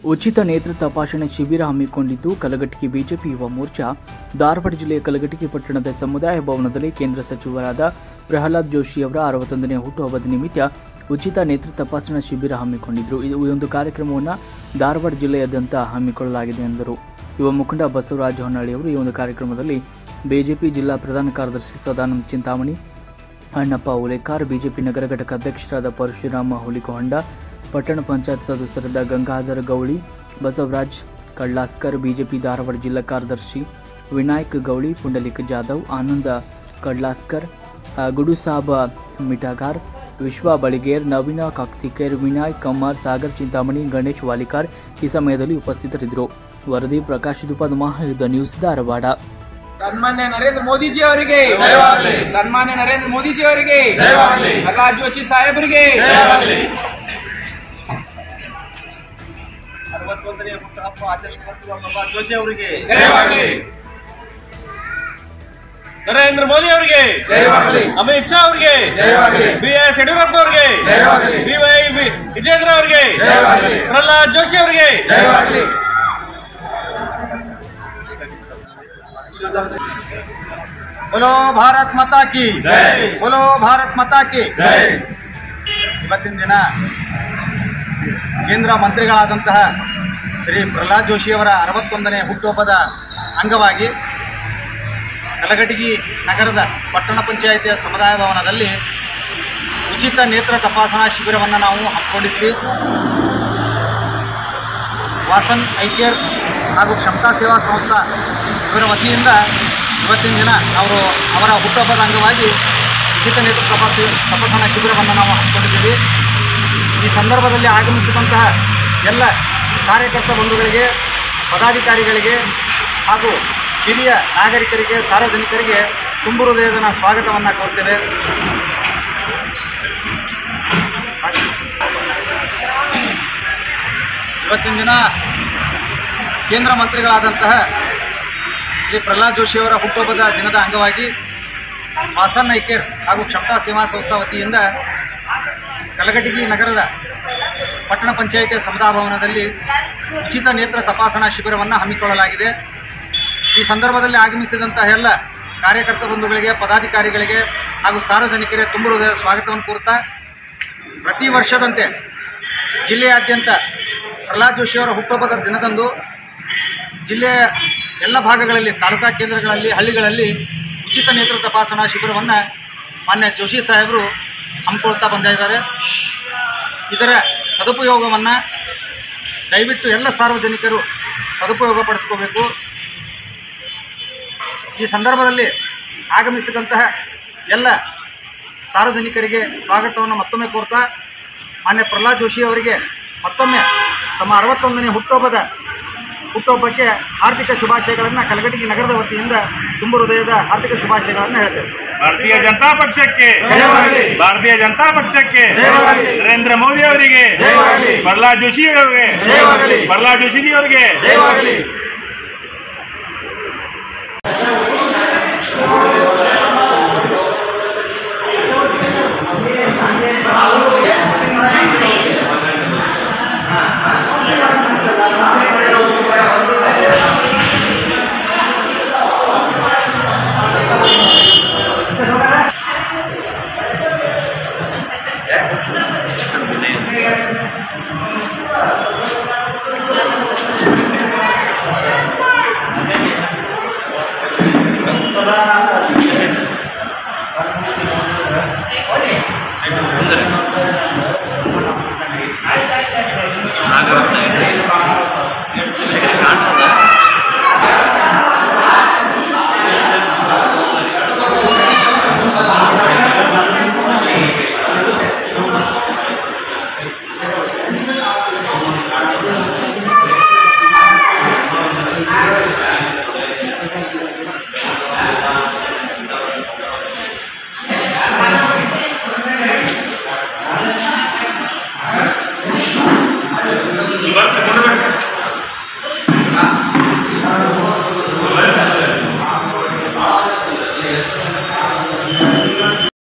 ಉಚಿತ ನೇತ್ರ ತಪಾಸಣೆ ಶಿಬಿರ ಹಮ್ಮಿಕೊಂಡಿದ್ದು ಕಲಘಟಗಿ ಬಿಜೆಪಿ ಯುವ ಮೋರ್ಚಾ ಧಾರವಾಡ ಜಿಲ್ಲೆಯ ಕಲಘಟಗಿ ಪಟ್ಟಣದ ಸಮುದಾಯ ಭವನದಲ್ಲಿ ಕೇಂದ್ರ ಸಚಿವರಾದ ಪ್ರಹ್ಲಾದ್ ಜೋಶಿ ಅವರ ಅರವತ್ತೊಂದನೇ ಹುಟ್ಟುಹಬ್ಬದ ನಿಮಿತ್ತ ಉಚಿತ ನೇತ್ರ ತಪಾಸಣಾ ಶಿಬಿರ ಹಮ್ಮಿಕೊಂಡಿದ್ರು ಇದು ಈ ಒಂದು ಕಾರ್ಯಕ್ರಮವನ್ನು ಧಾರವಾಡ ಜಿಲ್ಲೆಯಾದ್ಯಂತ ಹಮ್ಮಿಕೊಳ್ಳಲಾಗಿದೆ ಎಂದರು ಯುವ ಮುಖಂಡ ಬಸವರಾಜ ಹೊನ್ನಾಳಿ ಅವರು ಈ ಒಂದು ಕಾರ್ಯಕ್ರಮದಲ್ಲಿ ಬಿಜೆಪಿ ಜಿಲ್ಲಾ ಪ್ರಧಾನ ಕಾರ್ಯದರ್ಶಿ ಸದಾನಂದ ಚಿಂತಾಮಣಿ ಅಣ್ಣಪ್ಪ ಉಲೇಕಾರ್ ಬಿಜೆಪಿ ನಗರ ಘಟಕ ಅಧ್ಯಕ್ಷರಾದ ಪರಶುರಾಮ ಹುಲಿಕೊಹೊಂಡ ಪಟ್ಟಣ ಪಂಚಾಯತ್ ಸದಸ್ಯರಾದ ಗಂಗಾಧರ ಗೌಳಿ ಬಸವರಾಜ್ ಕಳ್ಳಾಸ್ಕರ್ ಬಿಜೆಪಿ ಧಾರವಾಡ ಜಿಲ್ಲಾ ಕಾರ್ಯದರ್ಶಿ ವಿನಾಯಕ್ ಗೌಳಿ ಪುಂಡಲಿಕ್ ಜಾಧವ್ ಆನಂದ ಕಡ್ಲಾಸ್ಕರ್ ಆ, ಗುಡುಸಾಬ ಮಿಠಾಗಾರ್ ವಿಶ್ವ ಬಳಿಗೇರ್ ನವೀನ ಕಾಕ್ತಿಕೇರ್ ವಿನಾಯಕ್ ಕಮ್ಮಾರ್ ಸಾಗರ್ ಚಿಂತಾಮಣಿ ಗಣೇಶ್ ವಾಲಿಕಾರ್ ಈ ಸಮಯದಲ್ಲಿ ಉಪಸ್ಥಿತರಿದ್ದರು ವರದಿ ಪ್ರಕಾಶ್ ದುಪದ ಮಹಾಯುದ್ಧ ನ್ಯೂಸ್ ಧಾರವಾಡ ಸನ್ಮಾನ್ಯ ನರೇಂದ್ರ ಮೋದಿಜಿ ಅವರಿಗೆ ಜಯವಾಗಲಿ. ಸನ್ಮಾನ್ಯ ನರೇಂದ್ರ ಮೋದಿಜಿ ಅವರಿಗೆ ಜಯವಾಗಲಿ. ಪ್ರಹ್ಲಾದ್ ಜೋಶಿ ಸಾಹೇಬರಿಗೆ ಜಯವಾಗಲಿ ಅರವತ್ತೊಂದನೇ ಹುಟ್ಟುಹಬ್ಬ ಆಚರಿಸಿಕೊಳ್ತಿರುವ ಪ್ರಹ್ಲಾದ್ ಜೋಶಿ ಅವರಿಗೆ ಜಯವಾಗಲಿ. ನರೇಂದ್ರ ಮೋದಿ ಅವರಿಗೆ ಜಯವಾಗಲಿ. ಅಮಿತ್ ಶಾ ಅವರಿಗೆ ಜಯವಾಗಲಿ. ಬಿ ಎಸ್ ಯಡಿಯೂರಪ್ಪ ಅವರಿಗೆ ಜಯವಾಗಲಿ. ಬಿ ವೈ ವಿ- ವಿಜೇಂದ್ರ ಅವರಿಗೆ ಜಯವಾಗಲಿ. ಪ್ರಹ್ಲಾದ್ ಜೋಶಿ ಅವರಿಗೆ ಜಯವಾಗಲಿ बोलो ಭಾರತ್ ಮಾತಾ ಕಿ ಜೈ. बोलो ಭಾರತ್ ಮಾತಾ ಕಿ ಜೈ ಇವತ್ತಿನ ದಿನ ಕೇಂದ್ರ ಮಂತ್ರಿಗಳಾದಂತಹ ಶ್ರೀ ಪ್ರಹ್ಲಾದ್ ಜೋಶಿಯವರ ಅರವತ್ತೊಂದನೇ ಹುಟ್ಟುಹಬ್ಬದ ಅಂಗವಾಗಿ ಕಲಘಟಗಿ ನಗರದ ಪಟ್ಟಣ ಪಂಚಾಯಿತಿಯ ಸಮುದಾಯ ಭವನದಲ್ಲಿ ಉಚಿತ ನೇತ್ರ ತಪಾಸಣಾ ಶಿಬಿರವನ್ನು ನಾವು ಹಮ್ಮಿಕೊಂಡಿದ್ವಿ ವಾಸನ್ ಐಕೇರ್ ಹಾಗೂ ಕ್ಷಮತಾ ಸೇವಾ ಸಂಸ್ಥಾ ಇವರ ವತಿಯಿಂದ ಇವತ್ತಿನ ದಿನ ಅವರು ಅವರ ಹುಟ್ಟುಹಬ್ಬದ ಅಂಗವಾಗಿ ಉಚಿತ ನೇತ್ರ ತಪಾಸ ತಪಾಸಣಾ ಶಿಬಿರವನ್ನು ನಾವು ಹಮ್ಮಿಕೊಂಡಿದ್ದೀವಿ ಈ ಸಂದರ್ಭದಲ್ಲಿ ಆಗಮಿಸಿದಂತಹ ಎಲ್ಲ ಕಾರ್ಯಕರ್ತ ಬಂಧುಗಳಿಗೆ ಪದಾಧಿಕಾರಿಗಳಿಗೆ ಹಾಗೂ ಹಿರಿಯ ನಾಗರಿಕರಿಗೆ ಸಾರ್ವಜನಿಕರಿಗೆ ತುಂಬು ಹೃದಯದ ನಾವು ಸ್ವಾಗತವನ್ನು ಕೋರ್ತೇವೆ ಇವತ್ತಿನ ದಿನ ಕೇಂದ್ರ ಮಂತ್ರಿಗಳಾದಂತಹ ಶ್ರೀ ಪ್ರಹ್ಲಾದ್ ಜೋಶಿಯವರ ಹುಟ್ಟುಹಬ್ಬದ ದಿನದ ಅಂಗವಾಗಿ ವಾಸನ್ ಐಕೇರ್ ಹಾಗೂ ಕ್ಷಮತಾ ಸೇವಾ ಸಂಸ್ಥಾ ವತಿಯಿಂದ ಕಲಘಟಗಿ ನಗರದ ಪಟ್ಟಣ ಪಂಚಾಯಿತಿಯ ಸಮುದಾಯ ಭವನದಲ್ಲಿ ಉಚಿತ ನೇತ್ರ ತಪಾಸಣಾ ಶಿಬಿರವನ್ನು ಹಮ್ಮಿಕೊಳ್ಳಲಾಗಿದೆ ಈ ಸಂದರ್ಭದಲ್ಲಿ ಆಗಮಿಸಿದಂತಹ ಎಲ್ಲ ಕಾರ್ಯಕರ್ತ ಬಂಧುಗಳಿಗೆ ಪದಾಧಿಕಾರಿಗಳಿಗೆ ಹಾಗೂ ಸಾರ್ವಜನಿಕರಿಗೆ ತುಂಬ ಹೃದಯದ ಸ್ವಾಗತವನ್ನು ಕೋರುತ್ತಾ ಪ್ರತಿ ವರ್ಷದಂತೆ ಜಿಲ್ಲೆಯಾದ್ಯಂತ ಪ್ರಹ್ಲಾದ್ ಜೋಶಿಯವರ ಹುಟ್ಟುಹಬ್ಬದ ದಿನದಂದು ಜಿಲ್ಲೆಯ ಎಲ್ಲ ಭಾಗಗಳಲ್ಲಿ ತಾಲೂಕಾ ಕೇಂದ್ರಗಳಲ್ಲಿ ಹಳ್ಳಿಗಳಲ್ಲಿ ಉಚಿತ ನೇತ್ರ ತಪಾಸಣಾ ಶಿಬಿರವನ್ನು ಮಾನ್ಯ ಜೋಶಿ ಸಾಹೇಬರು ಹಮ್ಮಿಕೊಳ್ತಾ ಬಂದಿದ್ದಾರೆ ಇದರ ಸದುಪಯೋಗವನ್ನು ದಯವಿಟ್ಟು ಎಲ್ಲ ಸಾರ್ವಜನಿಕರು ಸದುಪಯೋಗಪಡಿಸ್ಕೋಬೇಕು ಈ ಸಂದರ್ಭದಲ್ಲಿ ಆಗಮಿಸಿದಂತಹ ಎಲ್ಲ ಸಾರ್ವಜನಿಕರಿಗೆ ಸ್ವಾಗತವನ್ನು ಮತ್ತೊಮ್ಮೆ ಕೋರ್ತಾ ಮಾನ್ಯ ಪ್ರಹ್ಲಾದ್ ಜೋಶಿ ಅವರಿಗೆ ಮತ್ತೊಮ್ಮೆ ತಮ್ಮ ಅರವತ್ತೊಂದನೇ ಹುಟ್ಟುಹಬ್ಬದ ಹುಟ್ಟುಹಬ್ಬಕ್ಕೆ ಹಾರ್ದಿಕ ಶುಭಾಶಯಗಳನ್ನು ಕಲಘಟಗಿ ನಗರದ ವತಿಯಿಂದ ತುಂಬ ಹೃದಯದ ಹಾರ್ದಿಕ ಶುಭಾಶಯಗಳನ್ನು ಹೇಳ್ತೇವೆ ಭಾರತೀಯ ಜನತಾ ಪಕ್ಷಕ್ಕೆ ಜಯವಾಗಲಿ. ಭಾರತೀಯ ಜನತಾ ಪಕ್ಷಕ್ಕೆ ಜಯವಾಗಲಿ. ನರೇಂದ್ರ ಮೋದಿ ಅವರಿಗೆ ಜಯವಾಗಲಿ. ಪ್ರಹ್ಲಾದ್ ಜೋಶಿ ಅವರಿಗೆ ಜಯವಾಗಲಿ. ಪ್ರಹ್ಲಾದ್ ಜೋಶಿಜಿ ಅವರಿಗೆ ಜಯವಾಗಲಿ ನಾಗರತ್ನ